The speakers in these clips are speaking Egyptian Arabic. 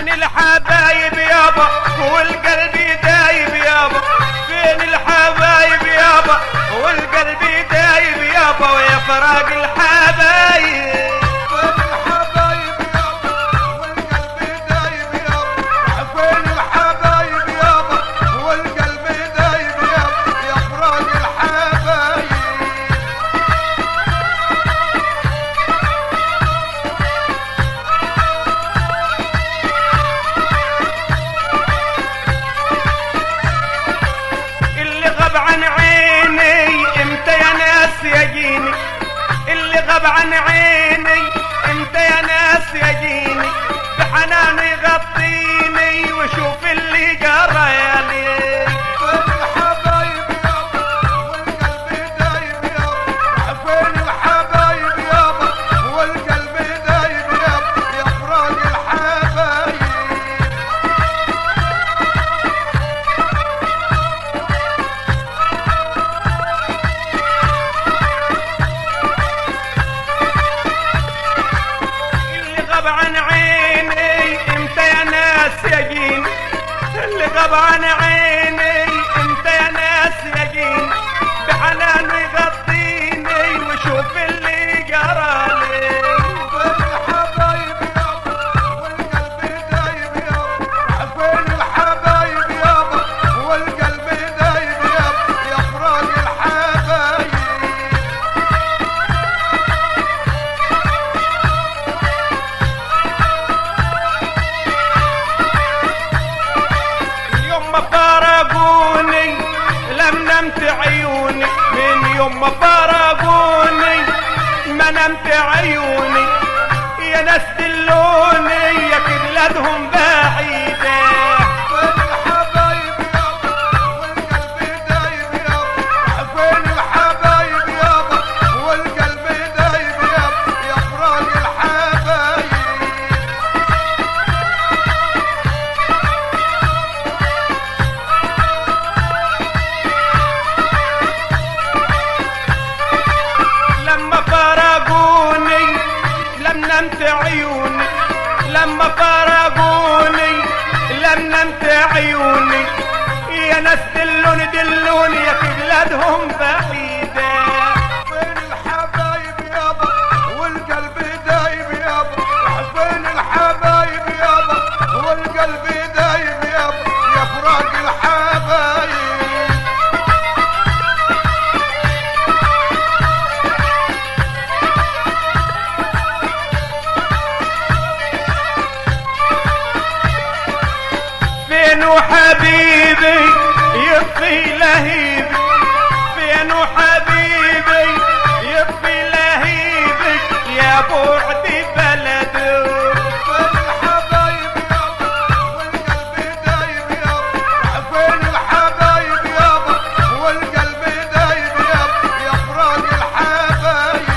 فين الحبايب يابا والقلب دايب يابا فين الحبايب يابا والقلب دايب يابا ويا فراق الحبايب فين الحبايب يابا والقلب دايب يابا فين الحبايب يابا والقلب دايب يابا يا فراق الحبايب اللي غاب عن عيني امتى يا ناس يجيني اللي غاب عن عيني امتى يا ناس يجيني بحنانه يغطيني وشوف اللي جرى يا ليل فين الحبايب يابا والقلب دايب يابا فين الحبايب يابا والقلب دايب يابا يا فراق الحبايب اللي غاب عن عيني امتى يا ناس يجيني اللي غاب عن عيني امتى يا ناس يجيني بحنانه يغطيني وشوف اللي جرى لي فين الحبايب يابا والقلب دايب يابا فين الحبايب يابا والقلب دايب يابا يا فراق الحبايب يوم ما فارقوني لم نمت عيوني من يوم ما فارقوني ما نمت عيوني يا ناس دلوني يا كبلادهم بعيده فين الحبايب يابا والقلب دايب يابا فين الحبايب يابا والقلب دايب يابا يا فراق الحبايب لما فارقوني لم نمت عيوني لما فارقوني لم نمت عيوني يا ناس دلوني دلوني يا بلادهم بعيدة فين الحبايب يابا والقلب دايب يابا فين الحبايب يابا والقلب دايب يابا يا فراق الحبايب فين حبيبي يطفي لهيبي فين حبيبي يطفي لهيبي يا بعد بلده فين الحبايب يابا والقلب دايب يابا فين الحبايب يابا والقلب دايب يابا يا فراق الحبايب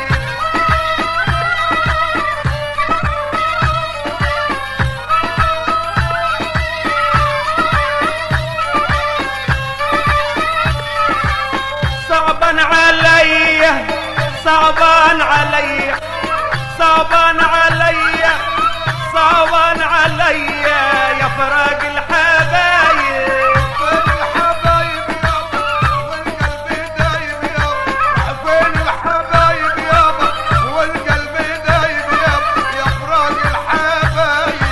صعبا عليا صعبا عليا صعبا عليا صعبا عليا يا فراق الحبايب فين الحبايب يابا والقلب دايب يابا فين الحبايب يابا والقلب دايب يابا يا فراق الحبايب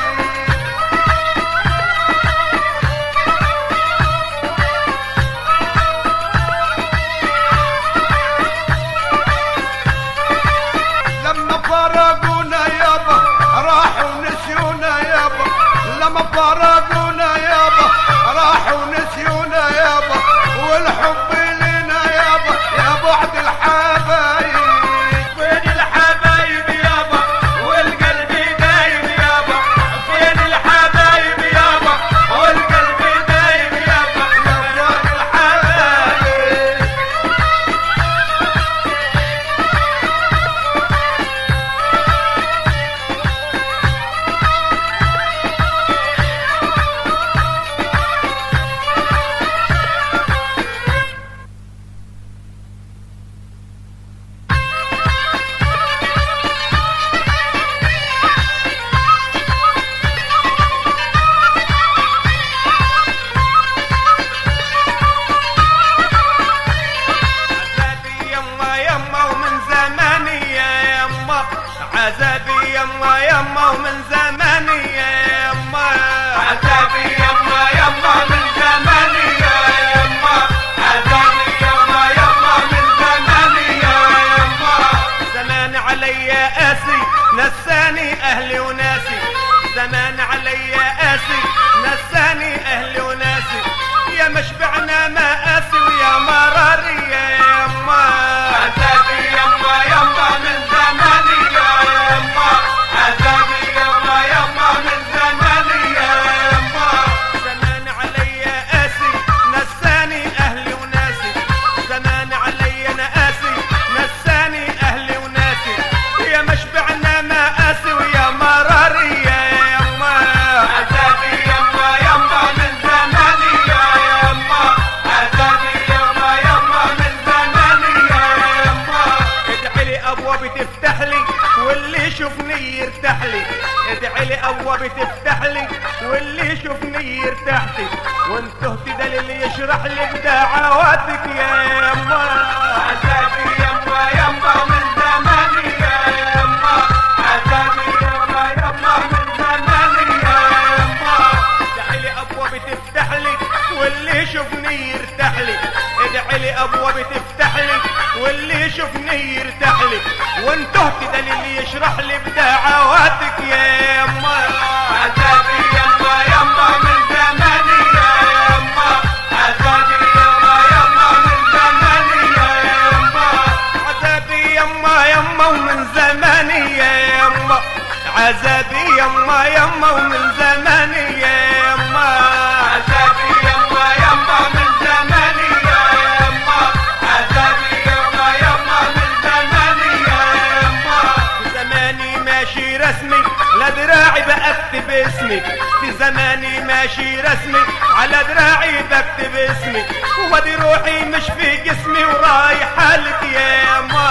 لما فرقونا يابا راحوا نسيونا يابا لما فرقونا يابا راحوا نسيونا يابا والحب لنا يابا يا بعد الحبايب فين الحبايب يابا والقلب دايب يابا فين الحبايب يابا والقلب دايب يابا يا فراق الحبايب عذابي يما يما ومن زماني يما عذابي يما يما من زماني يا يما عذابي يما يما من زماني يا يما زمان علي قاسي نساني اهلي وناسي زمان علي قاسي نساني اهلي وناسي يا مشبعنا ما قاسي ويا مراري يا يما عذابي يما يما من زماني يا يما عذابي يما يما من زماني يا يما زمان علي قاسي نساني اهلي وناسي زمان علي انا قاسي نساني اهلي وناسي يا مشبعنا ما قاسي ويا مراري يا يما عذابي يما يما من زماني يا يما عذابي يما يما من زماني يا يما ادعي لي ابواب تفتح لي واللي يشوفني يرتاح لي ادعي لي ابواب تفتح لي واللي يشوفني يرتاح لي وانت ده اللي يشرح لي بدعواتك يا يما عذابي يما يما من زماني يا يما عذابي يما يما من زماني يا يما ادعي لي ابواب تفتح لي واللي يشوفني يرتاح لي ادعي لي ابواب تفتح لي واللي يشوفني يرتاح لي وانت ده اللي يشرح لي بدعواتك يا يما عذابي يما يما من زماني يا يما عذابي يما يما من زماني يا يما عذابي يما يما ومن زماني يا يما عذابي يما يما ومن زماني يا يما عذابي يما يما من زماني يا يما عذابي يما يما من زماني يا يما في زماني ماشي رسمي لا دراعي بكتب اسمي في زماني ماشي رسمي على دراعي بكتب اسمي ودي روحي مش في جسمي ورايحة لك يا يما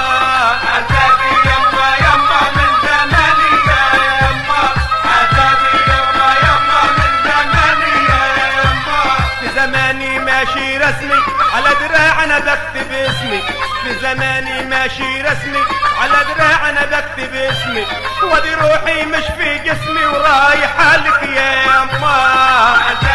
عذابي يما يما من زماني يا يما عذابي يما يما من زماني يا يما في زماني ماشي رسمي على دراع انا بكتب اسمي في زماني ماشي رسمي على دراع انا بكتب اسمي ودي روحي مش في جسمي ورايحة لك يا يما